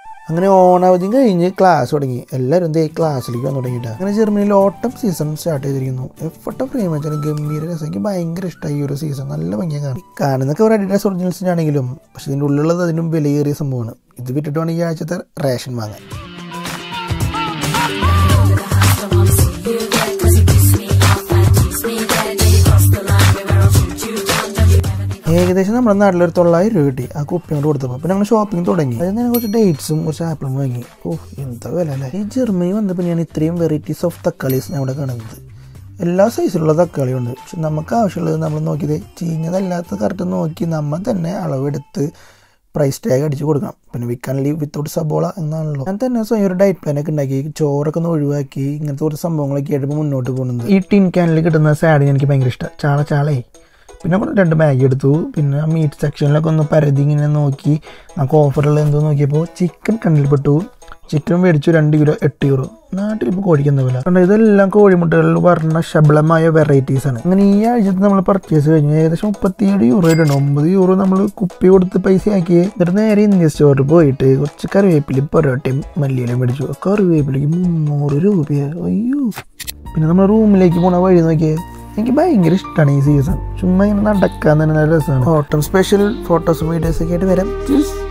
അങ്ങനെ ഓണാവധിയും കഴിഞ്ഞ് ക്ലാസ് തുടങ്ങി എല്ലാവരും ദേ ക്ലാസ്സിലേക്ക് വന്നു തുടങ്ങിയിട്ട് അങ്ങനെ ജർമ്മനിയിൽ ഓട്ടം സീസൺ സ്റ്റാർട്ട് ചെയ്തിരിക്കുന്നു എഫട്ട ഫ്രെയിം വെച്ചാൽ ഗംഭീര രസം എനിക്ക് ഭയങ്കര ഇഷ്ടമായി ഈ ഒരു സീസൺ നല്ല ഭംഗിയാണ് കാണാൻ കാണുന്നൊക്കെ ഒരു അഡിഡാസ് ഒറിജിനൽസിനാണെങ്കിലും പക്ഷെ ഇതിൻ്റെ ഉള്ളിലുള്ളത് അതിനും വിലയേറിയ സംഭവമാണ് ഇത് വിട്ടിട്ട് വേണമെങ്കിൽ ഈ ആഴ്ചത്തെ റേഷൻ വാങ്ങാൻ ഏകദേശം നമ്മുടെ നാട്ടിലൊരു തൊള്ളായിരം രൂപ കിട്ടി ആ കുപ്പി കൊണ്ട് കൊടുത്തപ്പോൾ പിന്നെ ഞങ്ങൾ ഷോപ്പിംഗ് തുടങ്ങി അതിന് ഞാൻ കുറച്ച് ഡേറ്റ്സും കുറച്ച് ആപ്പിളും വാങ്ങി ഓ എന്താ വില അല്ലേ ഈ ജർമ്മനി വന്നപ്പോൾ ഞാൻ ഇത്രയും വെറൈറ്റീസ് ഓഫ് തക്കാളീസ് ഞാൻ ഇവിടെ കാണുന്നത് എല്ലാ സൈസിലുള്ള തക്കാളിയുണ്ട് പക്ഷെ നമുക്ക് ആവശ്യമുള്ളത് നമ്മൾ നോക്കിയത് ചീഞ്ഞതല്ലാത്ത കറക്റ്റ് നോക്കി നമ്മൾ തന്നെ അളവെടുത്ത് പ്രൈസ് ടാഗ് അടിച്ച് കൊടുക്കണം പിന്നെ വിക്കാൻ ലീവ് വിത്തൗട്ട് സബോള എന്നാണല്ലോ ഞാൻ തന്നെ സ്വയം ഒരു ഡയറ്റ് പ്ലാനൊക്കെ ഉണ്ടാക്കി ചോറൊക്കെ ഒന്ന് ഒഴിവാക്കി ഇങ്ങനത്തെ കുറച്ച് സംഭവങ്ങളൊക്കെ ആയിട്ട് മുന്നോട്ട് പോകുന്നത് ഈ ടിൻ ക്യാനിൽ കിട്ടുന്ന സാഡ് എനിക്ക് ഭയങ്കര ഇഷ്ടം ചാള ചാളേ പിന്നെ കുറച്ച് രണ്ട് മാഗി എടുത്തു പിന്നെ മീറ്റ് സെക്ഷനിലൊക്കെ ഒന്ന് പരതി ഇങ്ങനെ നോക്കി നമുക്ക് ഓഫറുള്ള എന്തോ നോക്കിയപ്പോൾ ചിക്കൻ കണ്ണിൽപ്പെട്ടു ചിക്കൻ മേടിച്ചു രണ്ട് കിലോ എട്ട് യൂറോ നാട്ടിൽ ഇപ്പോൾ കോഴിക്ക് എന്താ വില കാരണം ഇതെല്ലാം കോഴിമുട്ടകളിൽ പറഞ്ഞ ശബളമായ വെറൈറ്റീസ് ആണ് അങ്ങനെ ഈ ആഴ്ചത്തെ നമ്മൾ പർച്ചേസ് കഴിഞ്ഞു ഏകദേശം മുപ്പത്തിയേഴ് യൂറോ ആയിട്ടുണ്ട് ഒമ്പത് യൂറോ നമ്മൾ കുപ്പി കൊടുത്ത് പൈസ ആക്കി എന്നിട്ട് നേരെ ഇന്ത്യൻ സ്റ്റോറിൽ പോയിട്ട് കുറച്ച് കറിവേപ്പിലയും പൊറോട്ടയും മല്ലിയിലും മേടിച്ചു കറിവേപ്പിലേക്ക് മുന്നൂറ് രൂപയോ അയ്യോ പിന്നെ നമ്മൾ റൂമിലേക്ക് പോണ വഴി നോക്കിയേ എനിക്ക് ഭയങ്കര ഇഷ്ടമാണ് ഈ സീസൺ ചുമ്മാ ഇങ്ങനെ നടക്കാൻ തന്നെ നല്ല രസമാണ് ഓട്ടം സ്പെഷ്യൽ ഫോട്ടോസും വീഡിയോസൊക്കെ ആയിട്ട് വരാം Cheers.